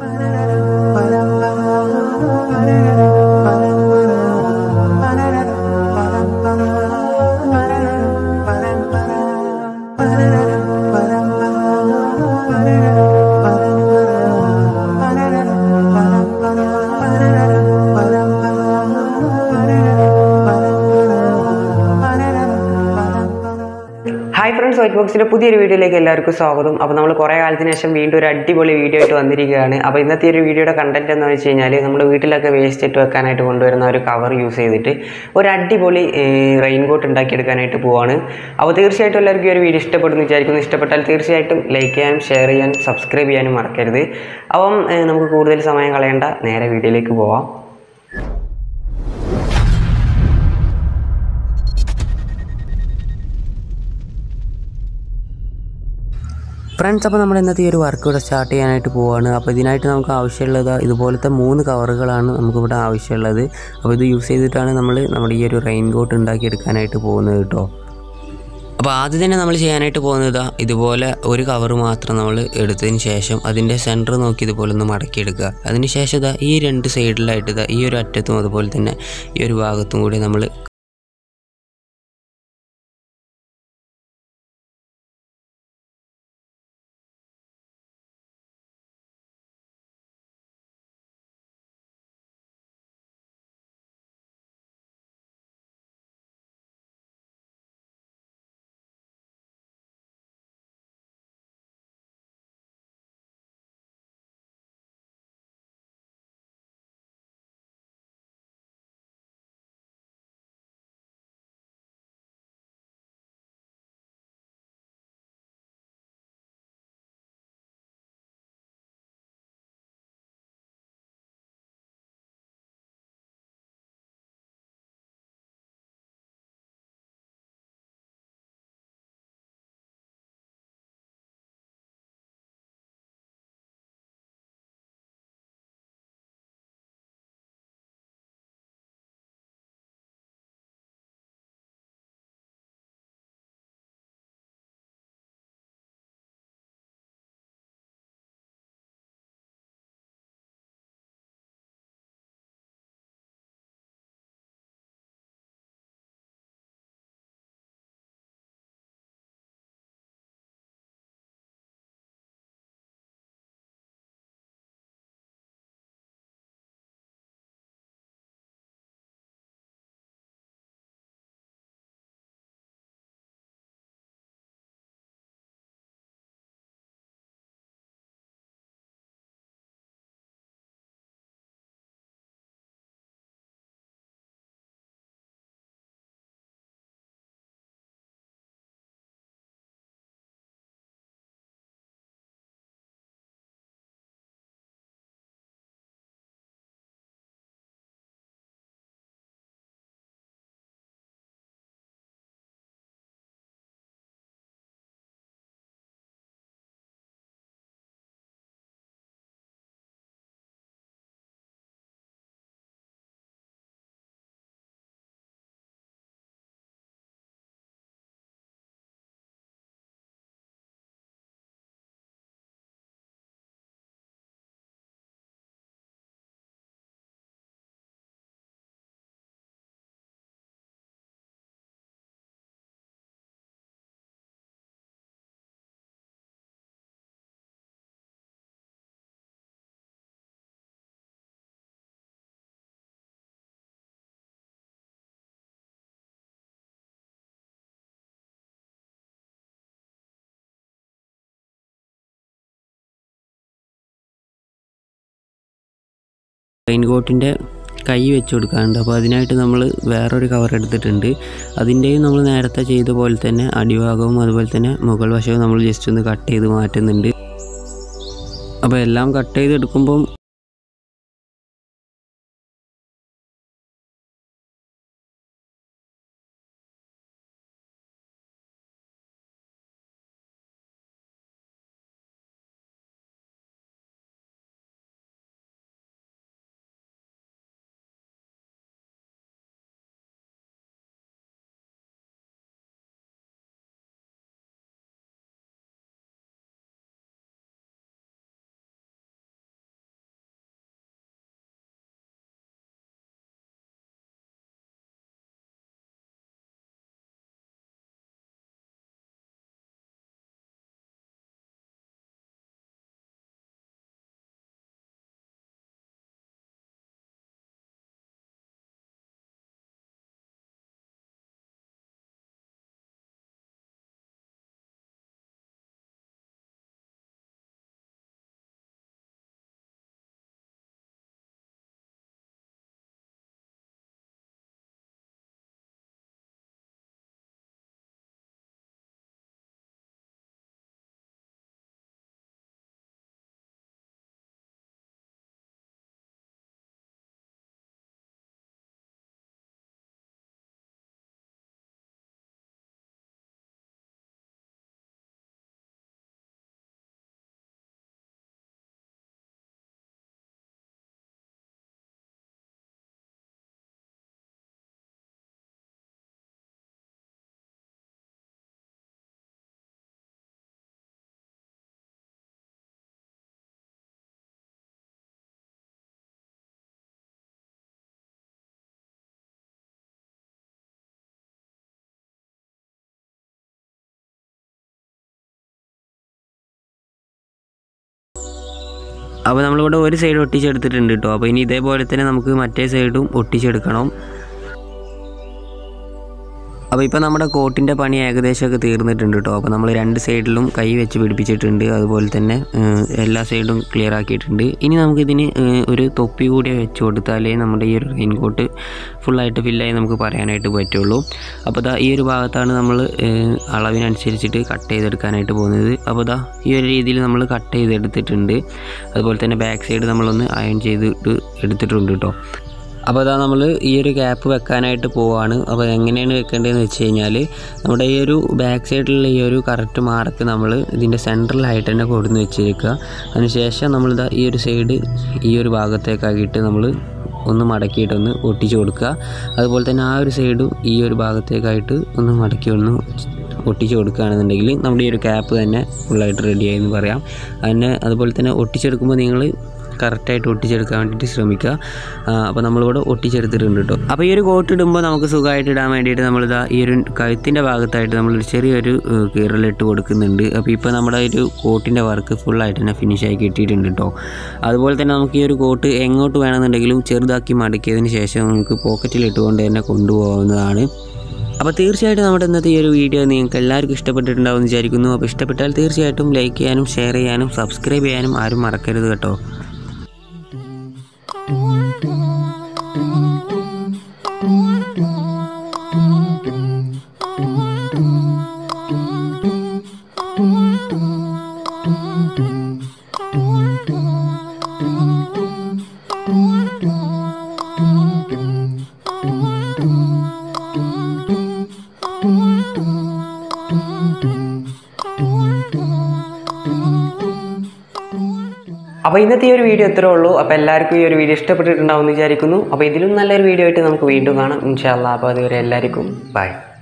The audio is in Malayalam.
ഹായ് ഫ്രണ്ട്സ് വൈറ്റ് ബോക്സിൻ്റെ പുതിയൊരു വീഡിയോയിലേക്ക് എല്ലാവർക്കും സ്വാഗതം അപ്പോൾ നമ്മൾ കുറേ കാലത്തിന് ശേഷം വീണ്ടും ഒരു അടിപൊളി വീഡിയോ ആയിട്ട് വന്നിരിക്കുകയാണ് അപ്പോൾ ഇന്നത്തെ ഒരു വീഡിയോയുടെ കണ്ടന്റ് എന്ന് വെച്ച് കഴിഞ്ഞാൽ നമ്മൾ വീട്ടിലൊക്കെ വേസ്റ്റ് ഇട്ട് വെക്കാനായിട്ട് കൊണ്ടുവരുന്ന ഒരു കവർ യൂസ് ചെയ്തിട്ട് ഒരു അടിപൊളി റെയിൻ കോട്ട് ഉണ്ടാക്കിയെടുക്കാനായിട്ട് പോവാണ് അപ്പോൾ തീർച്ചയായിട്ടും എല്ലാവർക്കും ഈ ഒരു വീഡിയോ ഇഷ്ടപ്പെടുന്നു വിചാരിക്കുന്നു ഇഷ്ടപ്പെട്ടാൽ തീർച്ചയായിട്ടും ലൈക്ക് ചെയ്യാനും ഷെയർ ചെയ്യാനും സബ്സ്ക്രൈബ് ചെയ്യാനും മറക്കരുത് അപ്പം ഏഹ്, നമുക്ക് കൂടുതൽ സമയം കളയേണ്ട നേരെ വീഡിയോയിലേക്ക് പോവാം ഫ്രണ്ട്സ് അപ്പോൾ നമ്മൾ ഇന്നത്തെ ഈ ഒരു വർക്ക് ഇവിടെ സ്റ്റാർട്ട് ചെയ്യാനായിട്ട് പോവുകയാണ് അപ്പോൾ ഇതിനായിട്ട് നമുക്ക് ആവശ്യമുള്ളത് ഇതുപോലത്തെ മൂന്ന് കവറുകളാണ് നമുക്കിവിടെ ആവശ്യമുള്ളത് അപ്പോൾ ഇത് യൂസ് ചെയ്തിട്ടാണ് നമ്മൾ നമ്മുടെ ഈ ഒരു റെയിൻ കോട്ട് ഉണ്ടാക്കിയെടുക്കാനായിട്ട് പോകുന്നത് കേട്ടോ അപ്പോൾ ആദ്യം തന്നെ നമ്മൾ ചെയ്യാനായിട്ട് പോകുന്നത് ഇതാ ഇതുപോലെ ഒരു കവർ മാത്രം നമ്മൾ എടുത്തതിന് ശേഷം അതിൻ്റെ സെൻറ്റർ നോക്കി ഇതുപോലെ ഒന്ന് മടക്കിയെടുക്കുക അതിന് ശേഷം ഇതാ ഈ രണ്ട് സൈഡിലായിട്ട് ഇതാ ഈ ഒരു അറ്റത്തും അതുപോലെ തന്നെ ഈ ഒരു ഭാഗത്തും കൂടി നമ്മൾ റെയിൻ കോട്ടിൻ്റെ കൈ വെച്ച് കൊടുക്കാറുണ്ട് അപ്പോൾ അതിനായിട്ട് നമ്മൾ വേറൊരു കവർ എടുത്തിട്ടുണ്ട് അതിൻ്റെയും നമ്മൾ നേരത്തെ ചെയ്ത പോലെ തന്നെ അടിഭാഗവും അതുപോലെ തന്നെ മുകൾ വശവും നമ്മൾ ജസ്റ്റ് ഒന്ന് കട്ട് ചെയ്ത് മാറ്റുന്നുണ്ട് അപ്പോൾ എല്ലാം കട്ട് ചെയ്തെടുക്കുമ്പം അപ്പോൾ നമ്മളിവിടെ ഒരു സൈഡ് ഒട്ടിച്ചെടുത്തിട്ടുണ്ട് കേട്ടോ അപ്പോൾ ഇനി ഇതേപോലെ തന്നെ നമുക്ക് മറ്റേ സൈഡും ഒട്ടിച്ചെടുക്കണം അപ്പോൾ ഇപ്പോൾ നമ്മുടെ കോട്ടിൻ്റെ പണി ഏകദേശമൊക്കെ തീർന്നിട്ടുണ്ട് കേട്ടോ അപ്പോൾ നമ്മൾ രണ്ട് സൈഡിലും കൈ വെച്ച് പിടിപ്പിച്ചിട്ടുണ്ട് അതുപോലെ തന്നെ ഏഹ്, എല്ലാ സൈഡും ക്ലിയർ ആക്കിയിട്ടുണ്ട് ഇനി നമുക്കിതിന് ഏഹ്, ഒരു തൊപ്പി കൂടി വെച്ച് കൊടുത്താലേ നമ്മുടെ ഈ ഒരു റെയിൻ കോട്ട് ഫുള്ളായിട്ട് ഫില്ലായി നമുക്ക് പറയാനായിട്ട് പറ്റുള്ളൂ അപ്പോൾ ദാ ഈ ഒരു ഭാഗത്താണ് നമ്മൾ ഏഹ്, അളവിനനുസരിച്ചിട്ട് കട്ട് ചെയ്തെടുക്കാനായിട്ട് പോകുന്നത് അപ്പോൾ ദാ ഈ ഒരു രീതിയിൽ നമ്മൾ കട്ട് ചെയ്തെടുത്തിട്ടുണ്ട് അതുപോലെ തന്നെ ബാക്ക് സൈഡ് നമ്മളൊന്ന് അയൺ ചെയ്തിട്ട് എടുത്തിട്ടുണ്ട് കേട്ടോ അപ്പോൾ അതാ നമ്മൾ ഈ ഒരു ക്യാപ്പ് വെക്കാനായിട്ട് പോവാണ് അപ്പോൾ എങ്ങനെയാണ് വെക്കേണ്ടതെന്ന് വെച്ച് കഴിഞ്ഞാൽ നമ്മുടെ ഈ ഒരു ബാക്ക് സൈഡിലുള്ള ഈ ഒരു കറക്റ്റ് മാർക്ക് നമ്മൾ ഇതിൻ്റെ സെൻട്രലായിട്ട് തന്നെ കൊടുന്ന് വെച്ചേക്കുക അതിനുശേഷം നമ്മളിതാ ഈ ഒരു സൈഡ് ഈ ഒരു ഭാഗത്തേക്കാക്കിയിട്ട് നമ്മൾ ഒന്ന് മടക്കിയിട്ടൊന്ന് ഒട്ടിച്ച് കൊടുക്കുക അതുപോലെ തന്നെ ആ ഒരു സൈഡും ഈ ഒരു ഭാഗത്തേക്കായിട്ട് ഒന്ന് മടക്കി ഒന്ന് ഒട്ടിച്ച് കൊടുക്കുകയാണെന്നുണ്ടെങ്കിൽ നമ്മുടെ ഈ ഒരു ക്യാപ്പ് തന്നെ ഫുള്ളായിട്ട് റെഡിയായി എന്ന് പറയാം അതിനെ അതുപോലെ തന്നെ ഒട്ടിച്ചെടുക്കുമ്പോൾ നിങ്ങൾ കറക്റ്റായിട്ട് ഒട്ടിച്ചെടുക്കാൻ വേണ്ടിയിട്ട് ശ്രമിക്കുക അപ്പോൾ നമ്മളിവിടെ ഒട്ടിച്ചെടുത്തിട്ടുണ്ട് കേട്ടോ അപ്പോൾ ഈ ഒരു കോട്ട് ഇടുമ്പോൾ നമുക്ക് സുഖമായിട്ട് ഇടാൻ വേണ്ടിയിട്ട് നമ്മളിതാ ഈ ഒരു കഴുത്തിൻ്റെ ഭാഗത്തായിട്ട് നമ്മളൊരു ചെറിയൊരു ഏഹ്, കീറലിട്ട് കൊടുക്കുന്നുണ്ട് അപ്പോൾ ഇപ്പോൾ നമ്മുടെ ഒരു കോട്ടിൻ്റെ വർക്ക് ഫുള്ളായിട്ട് തന്നെ ഫിനിഷായി കിട്ടിയിട്ടുണ്ട് കേട്ടോ അതുപോലെ തന്നെ നമുക്ക് ഈ ഒരു കോട്ട് എങ്ങോട്ട് വേണമെന്നുണ്ടെങ്കിലും ചെറുതാക്കി മടക്കിയതിന് ശേഷം നമുക്ക് പോക്കറ്റിൽ ഇട്ടുകൊണ്ട് തന്നെ കൊണ്ടുപോകാവുന്നതാണ് അപ്പോൾ തീർച്ചയായിട്ടും നമ്മുടെ ഇന്നത്തെ ഈ ഒരു വീഡിയോ നിങ്ങൾക്ക് എല്ലാവർക്കും ഇഷ്ടപ്പെട്ടിട്ടുണ്ടാവും എന്ന് വിചാരിക്കുന്നു അപ്പോൾ ഇഷ്ടപ്പെട്ടാൽ തീർച്ചയായിട്ടും ലൈക്ക് ചെയ്യാനും ഷെയർ ചെയ്യാനും സബ്സ്ക്രൈബ് ചെയ്യാനും ആരും മറക്കരുത് കേട്ടോ അപ്പോൾ ഇന്നത്തെ ഈ ഒരു വീഡിയോ ഇത്രേ ഉള്ളൂ അപ്പോൾ എല്ലാവർക്കും ഈ ഒരു വീഡിയോ ഇഷ്ടപ്പെട്ടിട്ടുണ്ടാവും എന്ന് വിചാരിക്കുന്നു അപ്പോൾ ഇതിലും നല്ലൊരു വീഡിയോ ആയിട്ട് നമുക്ക് വീണ്ടും കാണാം ഇൻഷാല്ലാ അപ്പോൾ അതുവരെ എല്ലാവർക്കും ബൈ